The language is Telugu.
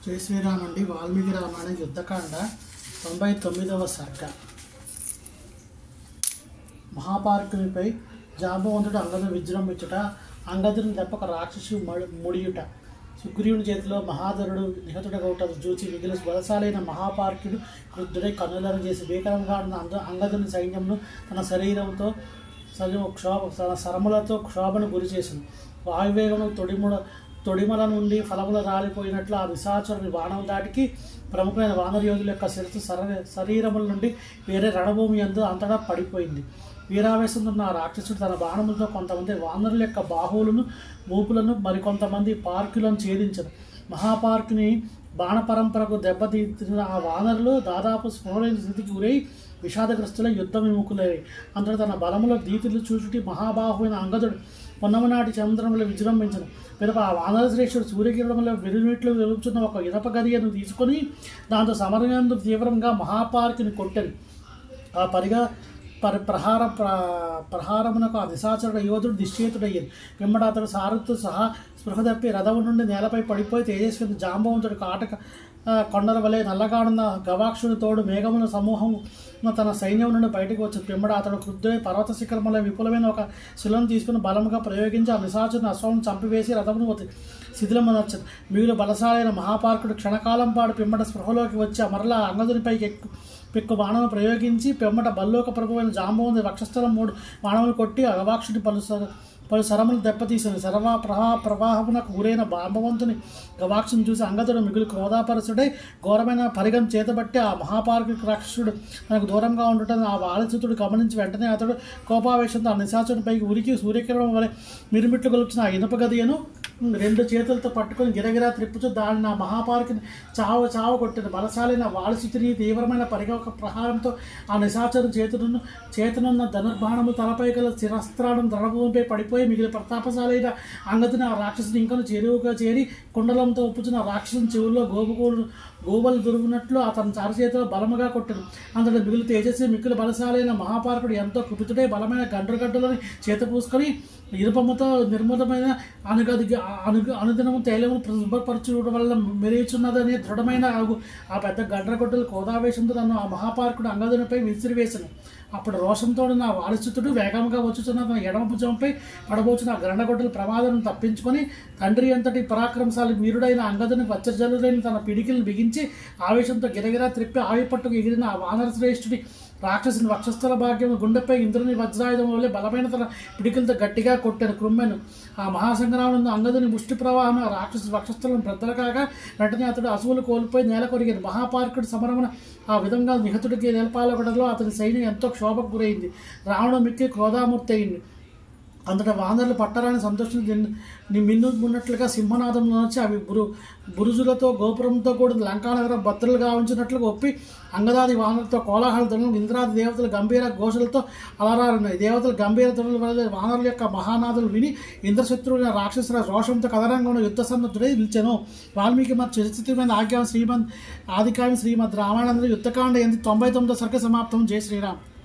జై శ్రీరామ్ అండి వాల్మీకి రామాయణ యుద్ధకాండ తొంభై తొమ్మిదవ సర్గ మహాపార్కునిపై జాంబవంతుడు అంగదు విజృంభించుట అంగదుని దెబ్బ ఒక రాక్షసు మడు- ముడియుట సుగ్రీవుని చేతిలో మహాధరుడు నిహతుడగౌట చూచి మిగిలిన బలశాలైన మహాపార్కుడు వృద్ధుడై కన్నులను చేసి భీకరంగా ఉన్న అంద అంగదుని సైన్యంను తన శరీరంతో సజ క్షోభ తన సరములతో క్షోభను గురి చేసింది వాయువేగము తొడిముడ తొడిమల నుండి ఫలములు రాలిపోయినట్లు ఆ విశాచురుని బాణం దాటికి ప్రముఖమైన వానర యోధుల యొక్క శిరస్సు సర శరీరముల నుండి వేరే రణభూమి అందు అంతటా పడిపోయింది వీరావేశంతో ఉన్న ఆ రాక్షసుడు తన బాణములతో కొంతమంది వానరుల యొక్క బాహువులను మూపులను మరికొంతమంది పార్కులను ఛేదించరు మహాపార్కుని బాణ పరంపరకు దెబ్బతీసిన ఆ వానరులు దాదాపు స్పృహలేని స్థితికి గురై విషాదగ్రస్తుల యుద్ధ విముఖులయ్యాయి అంతటి తన బలముల దీతులు చూచుటి మహాబాహువైన అంగదుడు పొన్నమనాటి చంద్రములు విజృంభించను పిదప ఆ వానర శ్రేష్ఠుడు సూర్యకిరణంలో విరునీట్లు వెలుగుతున్న ఒక ఇనప గదియను తీసుకొని దాంతో సమరయందు తీవ్రంగా మహాపార్కుని కొట్టెను ఆ పరిగా పరి ప్రహార ప్ర ప్రహారమునకు ఆ నిశాచరుడు యోధుడు నిశ్చేతుడయ్యింది పిమ్మట అతడు సారథితో సహా స్పృహ తప్పి రథము నుండి నేలపై పడిపోయి తేజస్వి జాంబవంతుడు కాటక ఆ, కొండల వలె నల్లగాడున్న గవాక్షుని తోడు మేఘముల సమూహం తన సైన్యం నుండి బయటకు వచ్చి పిమ్మడ అతడు క్రుద్ధుడై పర్వత శిఖరముల విపులమైన ఒక శిలను తీసుకుని బలముగా ప్రయోగించి ఆ నిశాచుని అశ్వం చంపివేసి రథమును శిథిలమనర్చదు మిగులు బలశాలైన మహాపార్కుడు క్షణకాలం పాటు పిమ్మట స్పృహలోకి వచ్చి ఆ మరలా అంగదునిపైకి ఎక్కు పెక్కు బాణము ప్రయోగించి పెమ్మట బల్లోక ప్రభువైన జాంబవంతి వక్షస్థలం మూడు బాణములు కొట్టి అగవాక్షుడి పలు సర- పలు సరములు దెబ్బతీసింది సర్వ ప్రవా ప్రవాహమునకు గురైన బాంబవంతుని గవాక్షుని చూసి అంగదుడు మిగులు క్రోధాపరచుడై ఘోరమైన పరిగం చేతబట్టి ఆ మహాపార్కు రాక్షసుడు తనకు దూరంగా ఉండటం ఆ బాలచితుడు గమనించి వెంటనే అతడు కోపావేశంతో ఆ నిశాచుడిపైకి ఉరికి సూర్యకిరణం వలె మిరుమిట్లు గొలుపుచిన ఆ ఇనుప గదియను రెండు చేతులతో పట్టుకొని గిరగిరా త్రిప్పుచు దానిని ఆ మహాపార్కుని చావ చావ కొట్టిన బలశాలైన వాళసుతిని తీవ్రమైన పరిగక ప్రహారంతో ఆ నిశాచరు చేతులను చేతనున్న ధనుర్బాణము తలపై గల శిరస్త్రాడం దృఢభూమిపై పడిపోయి మిగిలిన ప్రతాపశాలైన అంగతిని ఆ రాక్షసుని ఇంకను చెరువుగా చేరి కుండలంతో ఉప్పుచున్న రాక్షసుని చెవుల్లో గోపుకోడు గోబలు దురుగునట్లు అతని చారచేతిలో బలముగా కొట్టను అందులో మిగులు తేజస్వి మిక్కులు బలశాలైన మహాపార్కుడు ఎంతో కుపితుడై బలమైన గండ్రగడ్డలని చేత పూసుకొని ఇరుపముతో నిర్మూలమైన అనుగది అనుగు అనుదినము తైలము శుభ్రపరచుకోవడం వల్ల మెరుగుచున్నదనే దృఢమైన ఆగు ఆ పెద్ద గండ్రగొడ్డలు కోదావేశంతో నన్ను ఆ మహాపార్కుడు అంగదునిపై విసిరివేసను అప్పుడు రోషంతో నా వారసుతుడు వేగంగా వచ్చుచున్న తన ఎడమ భుజంపై పడబోచిన ఆ గండగొడ్డల ప్రమాదం తప్పించుకొని తండ్రి అంతటి పరాక్రమశాలి వీరుడైన అంగదుని వచ్చజలుడైన తన పిడికిలను బిగించి ఆవేశంతో గిరగిరా త్రిప్పి ఆవిపట్టుకు ఎగిరిన ఆ వానర శ్రేష్ఠుడి రాక్షసుని వక్షస్థల భాగ్యం గుండెపై ఇంద్రుని వజ్రాయుధం వల్లే బలమైన తన పిడికిలతో గట్టిగా కొట్టాను క్రుమ్మెను ఆ మహాసంగ్రామంలో అంగదుని ముష్టి ప్రవాహం ఆ రాక్షసు వక్షస్థలం పెద్దలు కాగా వెంటనే అతడు అసువులు కోల్పోయి నేల కొరిగింది మహాపార్కుడు సమరమున ఆ విధంగా నిహతుడికి నేలపాలగడలో అతని సైన్యం ఎంతో క్షోభకు గురైంది రావణుడు మిక్కి క్రోధామూర్తి అయింది అంతటా వానరులు పట్టరాని సంతోషం నీ మిన్ను ఉన్నట్లుగా సింహనాదంలో వచ్చి అవి బురు బురుజులతో గోపురంతో కూడిన లంకానగరం భద్రులుగా ఉంచినట్లుగా ఒప్పి అంగదాది వానరులతో కోలాహల ధ్వనులు ఇంద్రాది దేవతల గంభీర ఘోషలతో అలరారున్నాయి దేవతల గంభీర ధ్వనుల వల్ల వానరుల యొక్క మహానాదులు విని ఇంద్రశత్రువుల రాక్షసుల రోషంతో కదరంగా ఉన్న యుద్ధ సన్నద్ధుడై నిలిచెను వాల్మీకి మరి చరిత్రమైన ఆజ్ఞ శ్రీమద్ ఆదికావ్యం శ్రీమద్ రామాయణంలో యుద్ధకాండ ఎనిమిది తొంభై తొమ్మిదో సర్గ సమాప్తం జై శ్రీరామ్